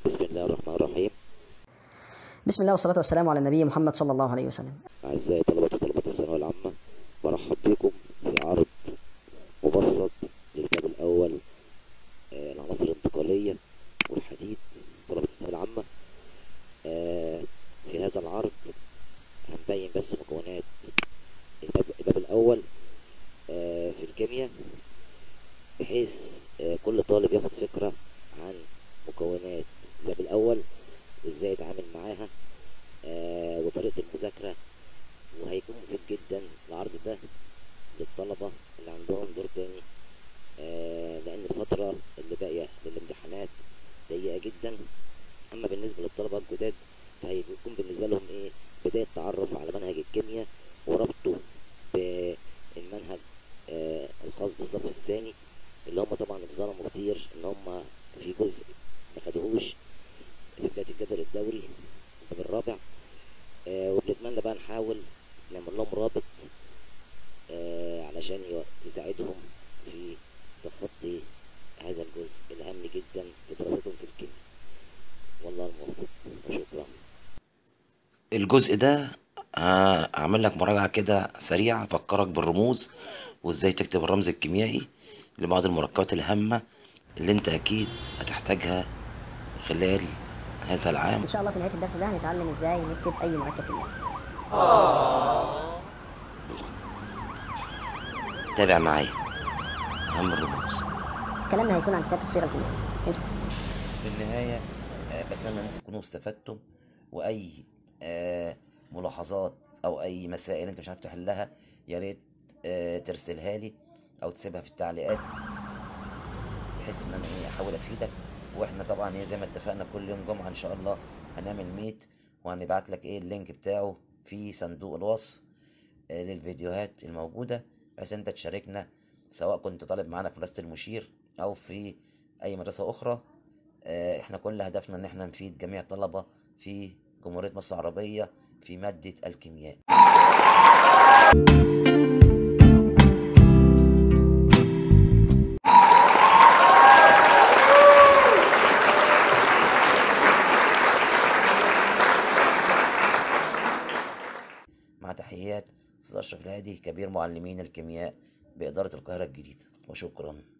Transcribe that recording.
بسم الله الرحمن الرحيم بسم الله والصلاة والسلام على النبي محمد صلى الله عليه وسلم أعزائي طلبة وطالبات الثانوية العامة برحب بكم في عرض مبسط للباب الأول آه، العناصر الانتقالية والحديد طلبة الثانوية العامة آه، في هذا العرض هنبين بس مكونات الباب, الباب الأول آه، في الكيمياء بحيث آه، كل طالب ياخد فكرة عن مكونات الباب الأول وازاي يتعامل معاها آه، وطريقة المذاكرة وهيكون مفيد جدا العرض ده للطلبة اللي عندهم دور تاني آه، لأن الفترة اللي باقية للامتحانات ضيقة جدا أما بالنسبة للطلبة الجداد فهيكون بالنسبة لهم إيه بداية تعرف على منهج الكيمياء وربطه بالمنهج آه، الخاص بالصف الثاني اللي هم طبعا اتظلموا كتير إن هم في جزء ما خدوهوش في بداية الجدول الدوري الباب الرابع آه وبنتمنى بقى نحاول نعمل لهم رابط آه علشان يو- يساعدهم في تخطي هذا الجزء الهام جدا في دراستهم في الكيمياء والله الموفق وشكرا الجزء ده هعمل لك مراجعة كده سريعة أفكرك بالرموز وإزاي تكتب الرمز الكيميائي لبعض المركبات الهامة اللي أنت أكيد هتحتاجها خلال هذا العام إن شاء الله في نهاية الدرس ده هنتعلم إزاي نكتب أي مركب كيميائي تابع معايا أهم الرموز كلامنا هيكون عن كتابة الصيغة الكيميائية في النهاية آه، بتمنى ان تكونوا استفدتم واي آه، ملاحظات او اي مسائل انت مش عارف تحلها يا ريت آه، ترسلها لي او تسيبها في التعليقات بحيث ان انا ايه احاول افيدك واحنا طبعا ايه زي ما اتفقنا كل يوم جمعة ان شاء الله هنعمل ميت وهنبعت لك ايه اللينك بتاعه في صندوق الوصف آه، للفيديوهات الموجودة بحيث انت تشاركنا سواء كنت طالب معانا في مدرسة المشير او في اي مدرسة اخرى آه، احنا كل هدفنا ان احنا نفيد جميع الطلبة في جمهورية مصر العربية في مادة الكيمياء مع تحيات أستاذ أشرف الهادي كبير معلمين الكيمياء بإدارة القاهرة الجديدة وشكرا